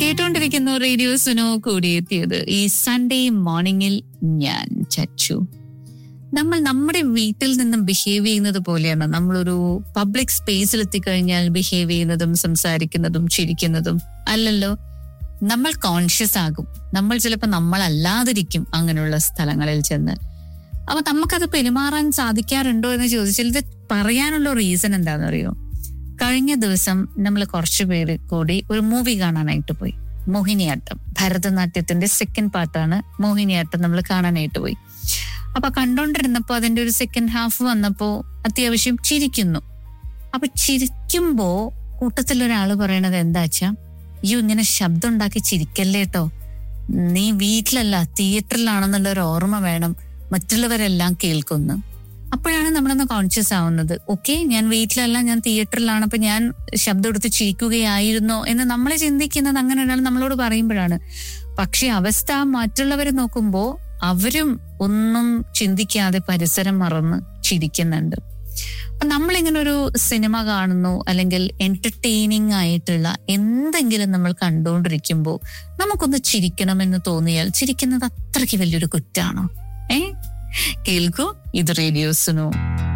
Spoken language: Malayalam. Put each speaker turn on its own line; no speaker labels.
കേട്ടോണ്ടിരിക്കുന്ന റേഡിയോസിനോ കൂടിയെത്തിയത് ഈ സൺഡേ മോർണിംഗിൽ ഞാൻ ചച്ചു നമ്മൾ നമ്മുടെ വീട്ടിൽ നിന്നും ബിഹേവ് ചെയ്യുന്നത് പോലെയാണ് നമ്മളൊരു പബ്ലിക് സ്പേസിൽ എത്തിക്കഴിഞ്ഞാൽ ബിഹേവ് ചെയ്യുന്നതും സംസാരിക്കുന്നതും ചിരിക്കുന്നതും അല്ലല്ലോ നമ്മൾ കോൺഷ്യസ് ആകും നമ്മൾ ചിലപ്പോൾ നമ്മളല്ലാതിരിക്കും അങ്ങനെയുള്ള സ്ഥലങ്ങളിൽ ചെന്ന് അപ്പൊ നമുക്കത് പെരുമാറാൻ സാധിക്കാറുണ്ടോ എന്ന് ചോദിച്ചാൽ ഇത് പറയാനുള്ള റീസൺ എന്താണെന്ന് അറിയോ കഴിഞ്ഞ ദിവസം നമ്മൾ കുറച്ചു പേര് കൂടി ഒരു മൂവി കാണാനായിട്ട് പോയി മോഹിനിയാട്ടം ഭരതനാട്യത്തിന്റെ സെക്കൻഡ് പാർട്ടാണ് മോഹിനിയാട്ടം നമ്മൾ കാണാനായിട്ട് പോയി അപ്പൊ കണ്ടോണ്ടിരുന്നപ്പോ അതിന്റെ ഒരു സെക്കൻഡ് ഹാഫ് വന്നപ്പോ അത്യാവശ്യം ചിരിക്കുന്നു അപ്പൊ ചിരിക്കുമ്പോ കൂട്ടത്തിൽ ഒരാള് പറയണത് എന്താച്ചാ അയ്യോ ഇങ്ങനെ ശബ്ദം ഉണ്ടാക്കി ചിരിക്കല്ലേ കേട്ടോ നീ വീട്ടിലല്ല തിയേറ്ററിലാണെന്നുള്ള ഒരു ഓർമ്മ വേണം മറ്റുള്ളവരെല്ലാം കേൾക്കുന്നു അപ്പോഴാണ് നമ്മളൊന്ന് കോൺഷ്യസ് ആവുന്നത് ഓക്കെ ഞാൻ വീട്ടിലല്ല ഞാൻ തിയേറ്ററിലാണ് അപ്പൊ ഞാൻ ശബ്ദം എടുത്ത് ചിരിക്കുകയായിരുന്നോ എന്ന് നമ്മൾ ചിന്തിക്കുന്നത് അങ്ങനെ ഒരാൾ നമ്മളോട് പറയുമ്പോഴാണ് പക്ഷെ അവസ്ഥ മറ്റുള്ളവർ നോക്കുമ്പോൾ അവരും ഒന്നും ചിന്തിക്കാതെ പരിസരം മറന്ന് ചിരിക്കുന്നുണ്ട് അപ്പൊ നമ്മളിങ്ങനെ ഒരു സിനിമ കാണുന്നു അല്ലെങ്കിൽ എന്റർടൈനിങ് ആയിട്ടുള്ള എന്തെങ്കിലും നമ്മൾ കണ്ടുകൊണ്ടിരിക്കുമ്പോൾ നമുക്കൊന്ന് ചിരിക്കണമെന്ന് തോന്നിയാൽ ചിരിക്കുന്നത് അത്രയ്ക്ക് വലിയൊരു കുറ്റാണോ ഏ കേൾക്കൂ ഇത് റേഡിയോസിനോ